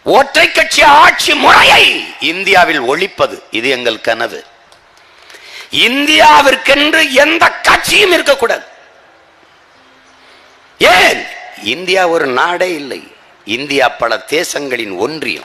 ஒற்றை கட்சி ஆட்சி முறையை இந்தியாவில் ஒழிப்பது இது எங்கள் கனவு இந்தியாவிற்கென்று எந்த கட்சியும் இருக்கக்கூடாது ஏன் இந்தியா ஒரு நாடே இல்லை இந்தியா பல தேசங்களின் ஒன்றியம்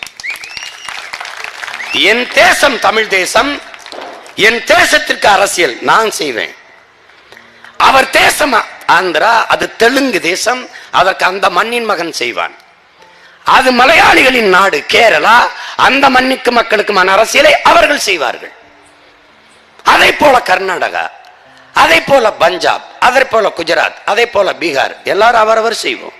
என் தேசம் தமிழ் தேசம் என் தேசத்திற்கு அரசியல் நான் செய்வேன் அவர் தேசம் ஆந்திரா அது தெலுங்கு தேசம் அதற்கு அந்த மண்ணின் மகன் செய்வான் அது மலையாளிகளின் நாடு கேரளா அந்த மண்ணுக்கு மக்களுக்குமான அரசியலை அவர்கள் செய்வார்கள் அதை போல கர்நாடகா அதை போல பஞ்சாப் அதை போல குஜராத் அதை போல பீகார் எல்லாரும் அவரவர் செய்வோம்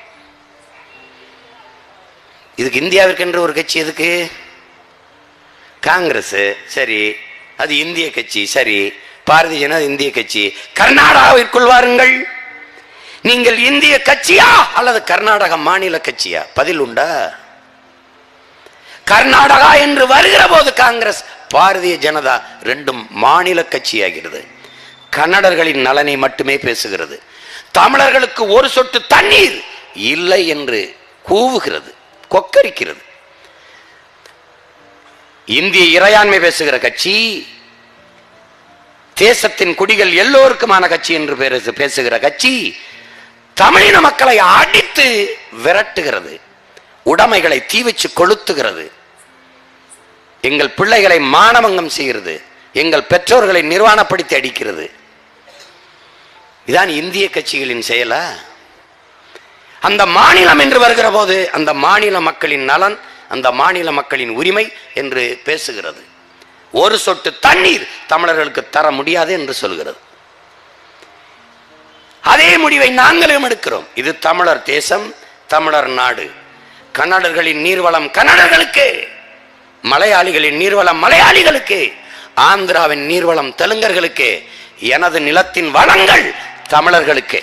இதுக்கு இந்தியாவிற்கென்று ஒரு கட்சி எதுக்கு காங்கிரஸ் சரி அது இந்திய கட்சி சரி பாரதிய ஜனதா இந்திய கட்சி கர்நாடகாவிற்குள் வாருங்கள் நீங்கள் இந்திய கட்சியா அல்லது கர்நாடக மாநில கட்சியா பதில் உண்டா கர்நாடகா என்று வருகிற போது காங்கிரஸ் பாரதிய ஜனதா ரெண்டும் மாநில கட்சியாகிறது கன்னடர்களின் நலனை மட்டுமே பேசுகிறது தமிழர்களுக்கு ஒரு சொட்டு தண்ணீர் இல்லை என்று கூவுகிறது கொக்கரிக்கிறது இந்திய இறையாண்மை பேசுகிற கட்சி தேசத்தின் குடிகள் எல்லோருக்குமான கட்சி என்று பேசு- பேசுகிற கட்சி தமிழின மக்களை அடித்து விரட்டுகிறது உடைமைகளை தீ வச்சு கொளுத்துகிறது எங்கள் பிள்ளைகளை மானபங்கம் செய்கிறது எங்கள் பெற்றோர்களை நிர்வாணப்படுத்தி அடிக்கிறது இதான் இந்திய கட்சிகளின் செயலா அந்த மாநிலம் என்று வருகிற போது அந்த மாநில மக்களின் நலன் அந்த மாநில மக்களின் உரிமை என்று பேசுகிறது ஒரு சொட்டு தண்ணீர் தமிழர்களுக்கு தர முடியாது என்று சொல்கிறது அதே முடிவை நாங்களும் எடுக்கிறோம் இது தமிழர் தேசம் தமிழர் நாடு கன்னடர்களின் நீர்வளம் கன்னடர்களுக்கு மலையாளிகளின் நீர்வளம் மலையாளிகளுக்கு ஆந்திராவின் நீர்வளம் தெலுங்கர்களுக்கு எனது நிலத்தின் வளங்கள் தமிழர்களுக்கு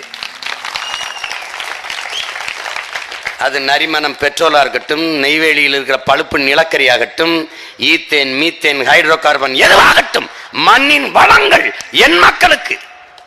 அது நரிமணம் பெட்ரோலா இருக்கட்டும் நெய்வேலியில் இருக்கிற பழுப்பு நிலக்கரியாகட்டும் ஈத்தேன் மீத்தேன் ஹைட்ரோ கார்பன் எதுவாகட்டும் மண்ணின் வளங்கள் என் மக்களுக்கு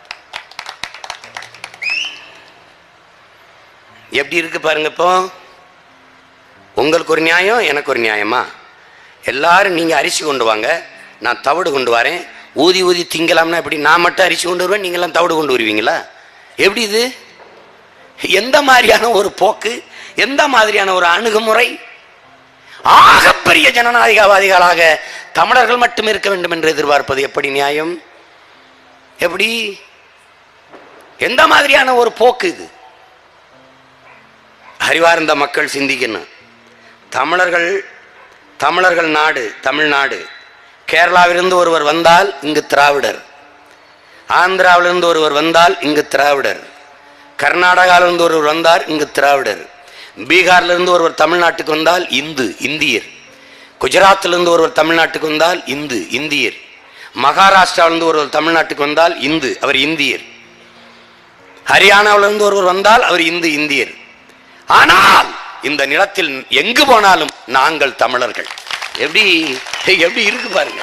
எப்படி இருக்கு பாருங்க இப்போ உங்களுக்கு ஒரு நியாயம் எனக்கு ஒரு நியாயமா எல்லாரும் நீங்க அரிசி கொண்டு வாங்க நான் தவிடு கொண்டு வரேன் ஊதி ஊதி திங்கலாம்னா எப்படி நான் மட்டும் அரிசி கொண்டு வருவேன் நீங்களாம் தவிடு கொண்டு வருவீங்களா எப்படி இது எந்த மாதிரியான ஒரு போக்கு எந்த மாதிரியான ஒரு அணுகுமுறை ஆகப்பெரிய ஜனநாயகவாதிகளாக தமிழர்கள் மட்டும் இருக்க வேண்டும் என்று எதிர்பார்ப்பது எப்படி நியாயம் எப்படி எந்த மாதிரியான ஒரு போக்கு இது அறிவார்ந்த மக்கள் சிந்திக்கணும் தமிழர்கள் தமிழர்கள் நாடு தமிழ்நாடு கேரளாவிலிருந்து ஒருவர் வந்தால் இங்கு திராவிடர் ஆந்திராவிலிருந்து ஒருவர் வந்தால் இங்கு திராவிடர் கர்நாடகாவிலிருந்து ஒருவர் வந்தால் இங்கு திராவிடர் பீகார்லிருந்து ஒருவர் தமிழ்நாட்டுக்கு வந்தால் இந்து இந்தியர் குஜராத்திலிருந்து ஒருவர் தமிழ்நாட்டுக்கு வந்தால் இந்து இந்தியர் மகாராஷ்டிராவிலிருந்து ஒருவர் தமிழ்நாட்டுக்கு வந்தால் இந்து அவர் இந்தியர் ஹரியானாவிலிருந்து ஒருவர் வந்தால் அவர் இந்து இந்தியர் ஆனால் இந்த நிலத்தில் எங்கு போனாலும் நாங்கள் தமிழர்கள் எப்படி எப்படி இருக்கு பாருங்க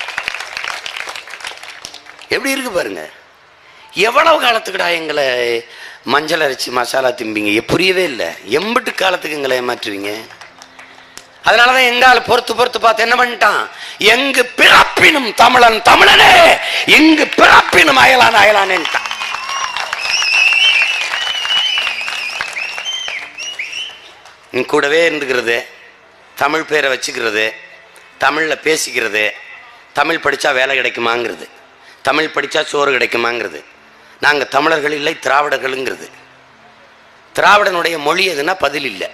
எப்படி இருக்கு பாருங்க எவ்வளவு காலத்துக்குடா எங்களை மஞ்சள் அரைச்சி மசாலா திம்பிங்க எ- புரியவே இல்லை எம்பிட்டு காலத்துக்கு எங்களை ஏமாற்றுவீங்க அதனாலதான் எங்கால பொறுத்து பொறுத்து பார்த்து என்ன பண்ணிட்டான் எங்கு பிறப்பினும் தமிழன் தமிழனே எங்கு பிறப்பினும் அயலான் அயலானேன்ட்டான் நீ கூடவே இருந்துக்கிறது தமிழ் பேரை வச்சுக்கிறது தமிழில் பேசிக்கிறது தமிழ் படித்தா வேலை கிடைக்குமாங்கிறது தமிழ் படித்தா சோறு கிடைக்குமாங்கிறது நாங்கள் தமிழர்கள் இல்லை திராவிடர்களுங்கிறது திராவிடனுடைய மொழி எதுனா பதில் இல்லை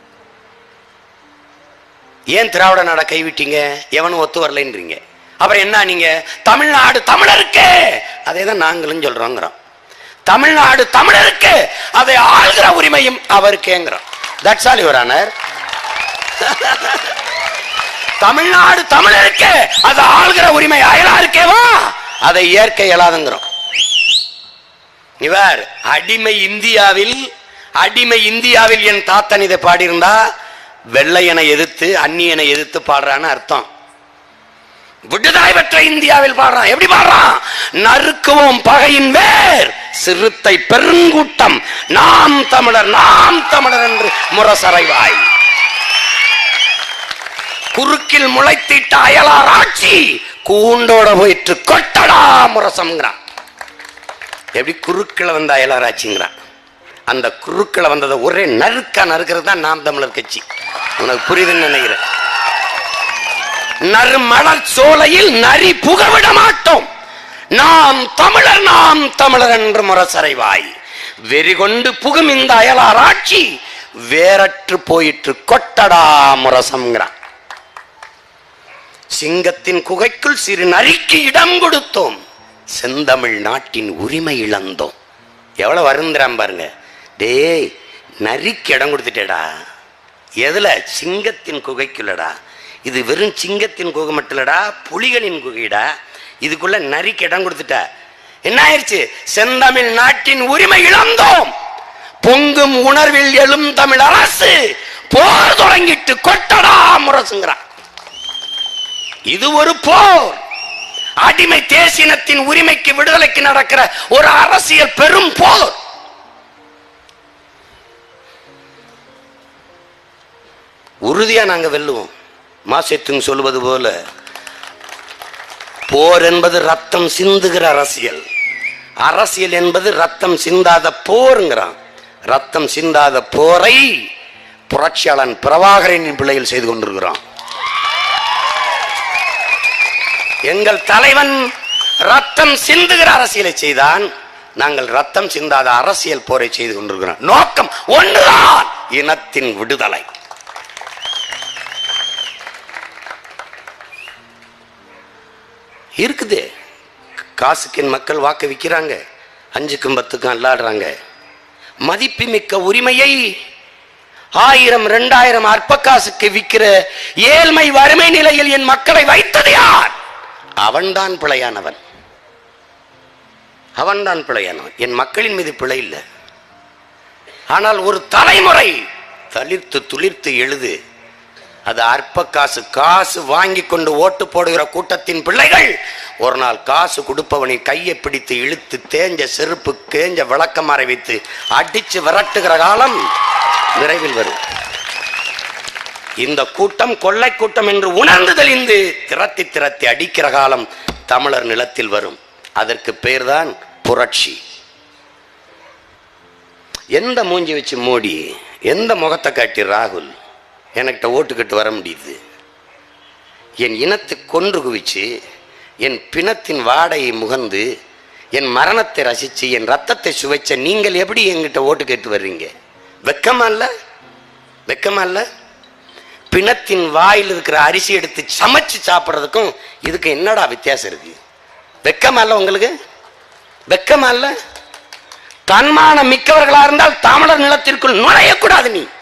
ஏன் திராவிட நாடை கைவிட்டீங்க எவனும் ஒத்து வரலைன்றீங்க அப்புறம் என்ன நீங்க தமிழ்நாடு தமிழருக்கு அதே தான் நாங்களும் சொல்றோங்கிறோம் தமிழ்நாடு தமிழருக்கு அதை ஆள்கிற உரிமையும் அவருக்கேங்கிறோம் that's all your honour Tamil Nadu தமிழருக்கு அது ஆள்கிற உரிமை அயலாருக்கேவா அதை ஏற்க இயலாதுங்கிறோம் இவர் அடிமை இந்தியாவில் அடிமை இந்தியாவில் என் தாத்தன் இதை பாடியிருந்தா வெள்ளையனை எதிர்த்து அந்நியனை எதிர்த்து பாடுறான்னு அர்த்தம் விடுதலை பெற்ற இந்தியாவில் பாடுறான் எப்படி பாடுறான் நறுக்குவோம் பகையின் வேர் சிறுத்தை பெருங்கூட்டம் நாம் தமிழர் நாம் தமிழர் என்று முரசறைவாய் குறுக்கில் முளைத்திட்ட அயலார் ஆட்சி கூண்டோட போயிட்டு கொட்டடா முரசம்ங்கிறான் எப்படி குறுக்கில் வந்த அயலார் ஆட்சிங்கிறான் அந்த குறுக்கில் வந்ததை ஒரே நறுக்கா நறுக்கிறது தான் நாம் தமிழர் கட்சி உனக்கு புரியுதுன்னு நினைக்கிறேன் நறுமலர் சோலையில் நரி புகவிட மாட்டோம் நாம் தமிழர் நாம் தமிழர் என்று முரசறைவாய் வெறி கொண்டு புகும் இந்த அயலார் ஆட்சி வேறற்று போயிற்று கொட்டடா முரசம்ங்கிறான் சிங்கத்தின் குகைக்குள் சிறு நரிக்கு இடம் கொடுத்தோம் செந்தமிழ் நாட்டின் உரிமை இழந்தோம் எவ்வளவு வருந்துறான் பாருங்க டேய் நரிக்கு இடம் கொடுத்துட்டேடா எதுல சிங்கத்தின் குகைக்குள்ளடா இது வெறும் சிங்கத்தின் குகை மட்டும் இல்லடா புலிகளின் குகைடா இதுக்குள்ள நரிக்கு இடம் கொடுத்துட்ட என்ன ஆயிடுச்சு செந்தமிழ் நாட்டின் உரிமை இழந்தோம் பொங்கும் உணர்வில் எழும் தமிழ் அரசு போர் தொடங்கிட்டு கொட்டடா முரசுங்கிறான் இது ஒரு போர் அடிமை தேசினத்தின் உரிமைக்கு விடுதலைக்கு நடக்கிற ஒரு அரசியல் பெரும் போர் உறுதியா நாங்க வெல்லுவோம் மாசத்துங்க சொல்வது போல போர் என்பது ரத்தம் சிந்துகிற அரசியல் அரசியல் என்பது ரத்தம் சிந்தாத போருங்கிறான் ரத்தம் சிந்தாத போரை புரட்சியாளன் பிரபாகரனின் பிள்ளைகள் செய்து கொண்டிருக்கிறான் எங்கள் தலைவன் ரத்தம் சிந்துகிற அரசியலை செய்தான் நாங்கள் ரத்தம் சிந்தாத அரசியல் போரை செய்து கொண்டிருக்கிறோம் நோக்கம் ஒன்றுதான் இனத்தின் விடுதலை இருக்குது காசுக்கு என் மக்கள் வாக்கு விற்கிறாங்க அஞ்சுக்கும் பத்துக்கும் அல்லாடுறாங்க மதிப்புமிக்க உரிமையை ஆயிரம் ரெண்டாயிரம் அற்ப காசுக்கு விற்கிற ஏழ்மை வறுமை நிலையில் என் மக்களை வைத்தது யார் அவன்தான் பிழையானவன் அவன்தான் பிழையானவன் என் மக்களின் மீது பிழை இல்லை ஆனால் ஒரு தலைமுறை தளிர்த்து துளிர்த்து எழுது அது அற்ப காசு காசு வாங்கி கொண்டு ஓட்டு போடுகிற கூட்டத்தின் பிள்ளைகள் ஒரு நாள் காசு கொடுப்பவனின் கையை பிடித்து இழுத்து தேஞ்ச செருப்பு தேஞ்ச விளக்கமாறை வைத்து அடிச்சு விரட்டுகிற காலம் விரைவில் வரும் இந்த கூட்டம் கொள்ளை கூட்டம் என்று உணர்ந்து தெளிந்து திரத்தி திரத்தி அடிக்கிற காலம் தமிழர் நிலத்தில் வரும் அதற்கு பேர்தான் புரட்சி எந்த மூஞ்சி வச்சு மோடி எந்த முகத்தை காட்டி ராகுல் எனக்கிட்ட ஓட்டுக்கிட்டு வர முடியுது என் இனத்தை கொன்று குவிச்சு என் பிணத்தின் வாடையை முகந்து என் மரணத்தை ரசிச்சு என் ரத்தத்தை சுவைச்ச நீங்கள் எப்படி என்கிட்ட ஓட்டு கேட்டு வர்றீங்க வெக்கமா இல்ல வெக்கமா இல்ல பிணத்தின் வாயில் இருக்கிற அரிசி எடுத்து சமைச்சு சாப்பிட்றதுக்கும் இதுக்கு என்னடா வித்தியாசம் இருக்கு வெக்கமா இல்ல உங்களுக்கு வெக்கமா இல்ல தன்மானம் மிக்கவர்களா இருந்தால் தமிழர் நிலத்திற்குள் நுழையக்கூடாது நீ